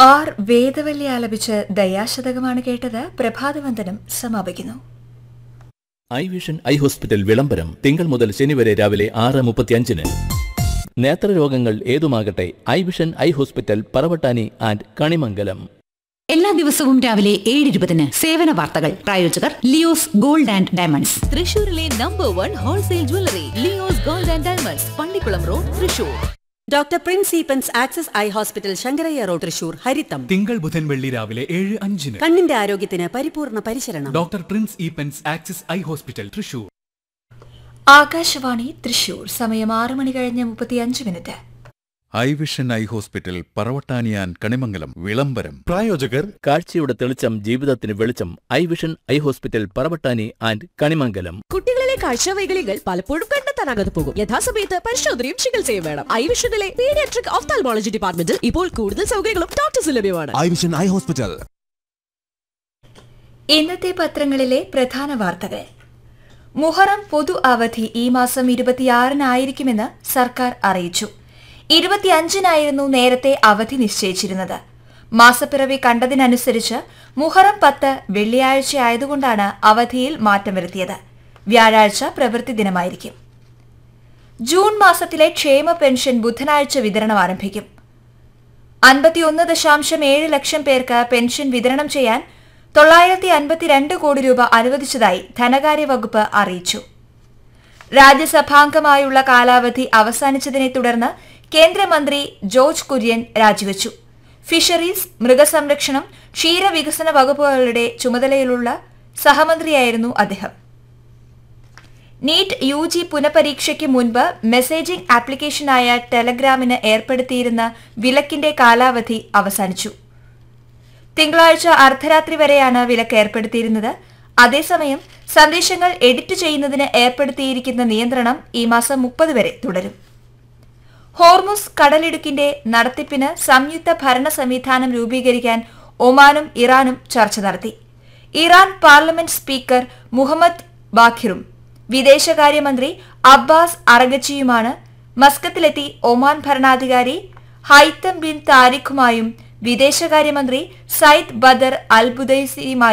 R Vedavalli ആലപിച്ച് ദയാശതകമാണ് കേട്ടത് പ്രഭാതവന്ദനം സമാപിക്കുന്നു I vision eye hospital വിളംബരം തിങ്കൾ മുതൽ ശനി വരെ രാവിലെ ആറ് മുപ്പത്തിയഞ്ചിന് നേത്രരോഗങ്ങൾ ഏതുമാകട്ടെ eye vision eye hospital Paravattani and Kanimangalam എല്ലാ ദിവസവും രാവിലെ ഏഴ് ഇരുപതിന് സേവന വാർത്തകൾ പ്രായോജകർ ലിയോസ് ഗോൾഡ് ആൻഡ് ഡയമണ്ട്സ് തൃശൂരിലെ number one wholesale jewellery Leo's gold and diamonds Pallikulam road Thrissur doctor Prince Eappen's access eye hospital Sankaraiah road Thrissur ഹരിത്തം തിങ്കൾ ബുധൻ വെള്ളി രാവിലെ ഏഴ് അഞ്ചിന് കണ്ണിന്റെ ആരോഗ്യത്തിന് പരിപൂർണ പരിശരണം doctor Prince Eappen's access eye hospital Thrissur Akashvani Thrissur സമയം ആറ് മണി കഴിഞ്ഞ് മുപ്പത്തിയഞ്ച് minute eye vision eye hospital പറവട്ടാനിയാൻ കണിമംഗലം വിളംബരം പ്രായോജകർ കാഴ്ചയുടെ തെളിച്ചം ജീവിതത്തിന് വെളിച്ചം eye vision eye hospital Paravattani and Kanimangalam കുട്ടികളിലെ കാഴ്ചവൈകല്യങ്ങൾ പലപ്പോഴും കണ്ടെത്താനാകാതെ പോകും യഥാസമയത്ത് പരിശോധനയും ചികിത്സയും വേണം ഐവിഷനിലെ പീഡിയാട്രിക് ഓഫ്താൽമോളജി ഡിപ്പാർട്ട്മെന്റിൽ ഇപ്പോൾ കൂടുതൽ സൗകര്യങ്ങളും ഡോക്ടേഴ്സ് ലഭ്യമാണ് ഐ വിഷൻ ഐ ഹോസ്പിറ്റൽ ഇന്നത്തെ പത്രങ്ങളിലെ പ്രധാന വാർത്തകൾ മുഹറം പൊതു അവധി ഈ മാസം ഇരുപത്തിയാറിനായിരിക്കുമെന്ന് സർക്കാർ അറിയിച്ചു ഇരുപത്തിയഞ്ചിനായിരുന്നു നേരത്തെ അവധി നിശ്ചയിച്ചിരുന്നത് മാസപ്പിറവി കണ്ടതിനനുസരിച്ച് മുഹറം പത്ത് വെള്ളിയാഴ്ച ആയതുകൊണ്ടാണ് അവധിയിൽ മാറ്റം വരുത്തിയത് വ്യാഴാഴ്ച പ്രവൃത്തി ദിനമായിരിക്കും ജൂൺ മാസത്തിലെ ക്ഷേമ പെൻഷൻ ബുധനാഴ്ച വിതരണം ആരംഭിക്കും അൻപത്തിയൊന്ന് ദശാംശം ഏഴ് ലക്ഷം പേർക്ക് പെൻഷൻ വിതരണം ചെയ്യാൻ തൊള്ളായിരത്തി അൻപത്തിരണ്ട് കോടി രൂപ അനുവദിച്ചതായി ധനകാര്യ വകുപ്പ് അറിയിച്ചു രാജ്യസഭാംഗമായുള്ള കാലാവധി അവസാനിച്ചതിനെ തുടർന്ന് കേന്ദ്രമന്ത്രി ജോർജ് കുര്യൻ രാജിവച്ചു ഫിഷറീസ് മൃഗസംരക്ഷണം ക്ഷീരവികസന വകുപ്പുകളുടെ ചുമതലയിലുള്ള സഹമന്ത്രിയായിരുന്നു അദ്ദേഹം നീറ്റ് യു ജി പുനഃപരീക്ഷയ്ക്ക് മുൻപ് മെസ്സേജിംഗ് ആപ്ലിക്കേഷനായ ടെലഗ്രാമിന് ഏർപ്പെടുത്തിയിരുന്ന വിലക്കിന്റെ കാലാവധി അവസാനിച്ചു തിങ്കളാഴ്ച അർദ്ധരാത്രി വരെയാണ് വിലക്ക് ഏർപ്പെടുത്തിയിരുന്നത് അതേസമയം സന്ദേശങ്ങൾ എഡിറ്റ് ചെയ്യുന്നതിന് ഏർപ്പെടുത്തിയിരിക്കുന്ന നിയന്ത്രണം ഈ മാസം മുപ്പത് വരെ തുടരും ഹോർമുസ് കടലിടുക്കിന്റെ നടത്തിപ്പിന് സംയുക്ത ഭരണ സംവിധാനം രൂപീകരിക്കാൻ ഒമാനും ഇറാനും ചർച്ച നടത്തി ഇറാൻ പാർലമെന്റ് സ്പീക്കർ മുഹമ്മദ് ബാഖിറും വിദേശകാര്യമന്ത്രി അബ്ബാസ് അറഗച്ചിയുമാണ് മസ്കത്തിലെത്തി ഒമാൻ ഭരണാധികാരി ഹൈത്തം ബിൻ താരിഖുമായും വിദേശകാര്യമന്ത്രി സയ്യിദ് ബദർ അൽ ബുദൈസിയുമായി